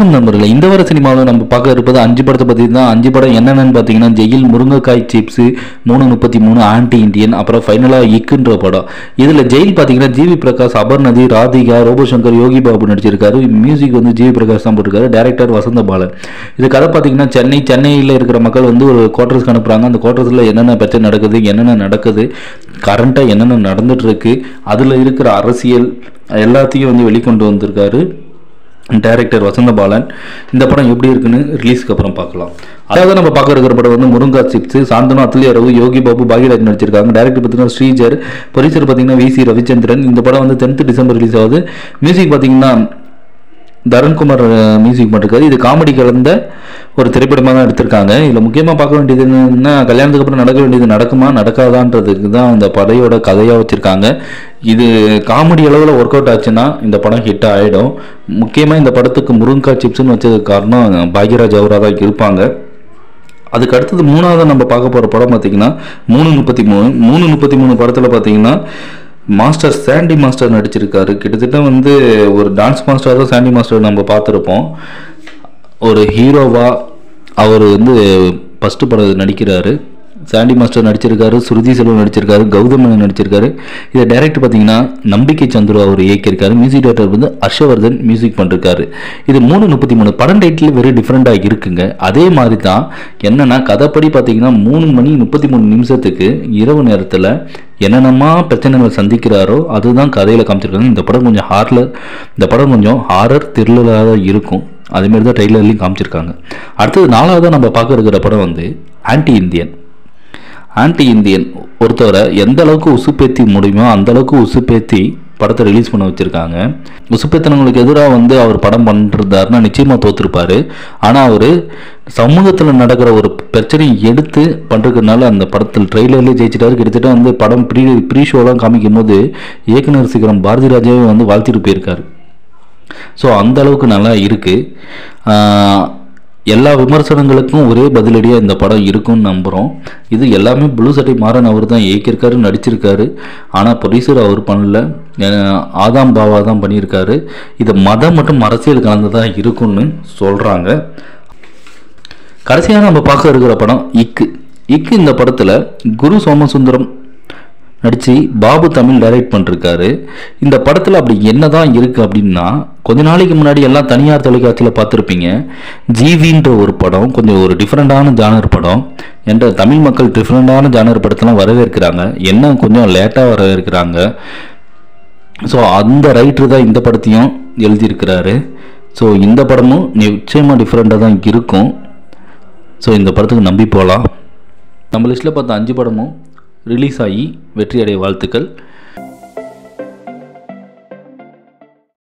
வணக்கம் நண்பர்களே இந்த வார சினிமாவில் நம்ம பார்க்க இருப்பது அஞ்சு படத்தை பற்றி தான் அஞ்சு படம் என்னென்னு பார்த்தீங்கன்னா ஜெயில் முருங்கைக்காய் சிப்ஸ் மூணு முப்பத்தி மூணு ஆன்டி இண்டியன் அப்புறம் ஃபைனலாக இக்குன்ற படம் இதில் ஜெயில் பார்த்தீங்கன்னா ஜிவி பிரகாஷ் அபர்நதி ராதிகா ரோபோசங்கர் யோகி பாபு நடிச்சிருக்காரு மியூசிக் வந்து ஜிவி பிரகாஷ் தான் போட்டிருக்காரு டேரக்டர் வசந்த பாலன் இது கதை பார்த்தீங்கன்னா சென்னை சென்னையில் இருக்கிற மக்கள் வந்து ஒரு குவார்டர்ஸ்க்கு அனுப்புகிறாங்க அந்த குவார்டர்ஸில் என்னென்ன பிரச்சனை நடக்குது என்னென்ன நடக்குது கரண்ட்டாக என்னென்ன நடந்துட்டு இருக்கு அதில் இருக்கிற அரசியல் எல்லாத்தையும் வந்து வெளிக்கொண்டு வந்திருக்காரு டைரக்டர் வசந்தபாலன் இந்த படம் எப்படி இருக்குன்னு ரிலீஸ்க்கு அப்புறம் பார்க்கலாம் அதாவது நம்ம பார்க்க இருக்கிற படம் வந்து முருங்கா சிப்ஸ் சாந்தனு அத்துலிய ரவு யோகி பாபு பாக்யராஜ் நடிச்சிருக்காங்க டேரக்டர் பார்த்தீங்கன்னா ஸ்ரீஜர் ப்ரொடியூசர் பார்த்தீங்கன்னா வி சி ரவிச்சந்திரன் இந்த படம் வந்து டென்த் டிசம்பர் ரிலீஸ் ஆகுது மியூசிக் பார்த்தீங்கன்னா தருண்குமார் மியூசிக் பண்ணிருக்காரு இது காமெடி கலந்த ஒரு திரைப்படமாக தான் எடுத்திருக்காங்க இதில் முக்கியமாக பார்க்க வேண்டியது என்னன்னா கல்யாணத்துக்கு அப்புறம் நடக்க வேண்டியது நடக்குமா நடக்காதான்றதுக்கு தான் இந்த படையோட கதையாக வச்சுருக்காங்க இது காமெடி அளவில் ஒர்க் அவுட் ஆச்சுன்னா இந்த படம் ஹிட் ஆகிடும் முக்கியமாக இந்த படத்துக்கு முருங்கா சிப்ஸ்னு வச்சதுக்கு காரணம் பாக்யராஜ் அவராக தான் இருப்பாங்க அதுக்கு அடுத்தது மூணாவது நம்ம பார்க்க போகிற படம் பார்த்தீங்கன்னா மூணு முப்பத்தி மூணு மூணு முப்பத்தி மூணு படத்தில் பார்த்தீங்கன்னா மாஸ்டர் சாண்டி மாஸ்டர் நடிச்சிருக்காரு கிட்டத்தட்ட வந்து ஒரு டான்ஸ் மாஸ்டர் தான் சாண்டி மாஸ்டர் நம்ம பார்த்துருப்போம் ஒரு ஹீரோவா அவர் வந்து ஃபஸ்ட்டு படம் நடிக்கிறாரு சாண்டி மாஸ்டர் நடிச்சிருக்காரு சுருதி செல்வம் நடிச்சிருக்காரு கௌதம் மேனன் நடிச்சிருக்காரு இதை டைரக்ட் பார்த்தீங்கன்னா நம்பிக்கை சந்துரு அவர் இயக்கியிருக்காரு மியூசிக் டைரக்டர் வந்து ஹர்ஷவர்தன் மியூசிக் பண்ணிருக்காரு இது மூணு முப்பத்தி மூணு படம் டைட்டில் வெரி டிஃப்ரெண்ட்டாக இருக்குங்க அதே மாதிரி தான் என்னன்னா கதைப்படி பார்த்தீங்கன்னா மூணு மணி முப்பத்தி மூணு நிமிஷத்துக்கு இரவு நேரத்தில் என்னென்னமா பிரச்சனைகள் சந்திக்கிறாரோ அதுதான் கதையில் காமிச்சிருக்காங்க இந்த படம் கொஞ்சம் ஹாரில் இந்த படம் கொஞ்சம் ஹாரர் த்ரில்லராக தான் இருக்கும் அதேமாரி தான் ட்ரெய்லர்லையும் காமிச்சிருக்காங்க அடுத்தது நாலாவதாக நம்ம பார்க்க இருக்கிற படம் வந்து ஆன்டி இந்தியன் ஆன்டி இந்தியன் பொறுத்தவரை எந்த அளவுக்கு உசுப்பேத்தி முடியுமோ அந்த அளவுக்கு உசுப்பேத்தி படத்தை ரிலீஸ் பண்ண வச்சுருக்காங்க உசுப்பேத்தனங்களுக்கு எதிராக வந்து அவர் படம் பண்ணுறதாருன்னா நிச்சயமாக தோற்றுருப்பாரு ஆனால் அவர் சமூகத்தில் நடக்கிற ஒரு பிரச்சனையை எடுத்து பண்ணுறதுனால அந்த படத்தில் ட்ரெய்லர்லேயே ஜெயிச்சிட்டாரு கிட்டத்தட்ட வந்து படம் ப்ரீ ப்ரீ ஷோலாம் காமிக்கும் போது இயக்குனர் சிகரம் பாரதி ராஜாவே வந்து வாழ்த்திட்டு போயிருக்காரு ஸோ அந்த அளவுக்கு நல்லா இருக்குது எல்லா விமர்சனங்களுக்கும் ஒரே பதிலடியாக இந்த படம் இருக்கும்னு நம்புகிறோம் இது எல்லாமே ப்ளூ சட்டை மாறன் அவர் தான் இயக்கியிருக்காரு நடிச்சிருக்காரு ஆனால் ப்ரொடியூசர் அவர் பண்ணல அஹ் ஆதாம் பாவா தான் பண்ணியிருக்காரு இது மதம் மற்றும் அரசியல் கலந்ததாக இருக்கும்னு சொல்கிறாங்க கடைசியாக நம்ம பார்க்க இருக்கிற படம் இக்கு இக்கு இந்த படத்தில் குரு சோமசுந்தரம் நடித்து பாபு தமிழ் டைரக்ட் பண்ணிருக்காரு இந்த படத்தில் அப்படி என்னதான் இருக்குது அப்படின்னா கொஞ்ச நாளைக்கு முன்னாடி எல்லாம் தனியார் தொலைக்காட்சியில் பார்த்துருப்பீங்க ஜீவின்ற ஒரு படம் கொஞ்சம் ஒரு டிஃப்ரெண்ட்டான ஜானர் படம் என்ற தமிழ் மக்கள் டிஃப்ரெண்ட்டான ஜானர் படத்தெல்லாம் வரவேற்கிறாங்க என்ன கொஞ்சம் லேட்டாக வரவேற்கிறாங்க ஸோ அந்த ரைட்டர் தான் இந்த படத்தையும் எழுதியிருக்கிறாரு ஸோ இந்த படமும் நிச்சயமாக டிஃப்ரெண்ட்டாக தான் இருக்கும் ஸோ இந்த படத்துக்கு நம்பி போகலாம் நம்ம லிஸ்ட்டில் பார்த்த அஞ்சு படமும் ரிலீஸ் ஆகி வெற்றி அடைய வாழ்த்துக்கள்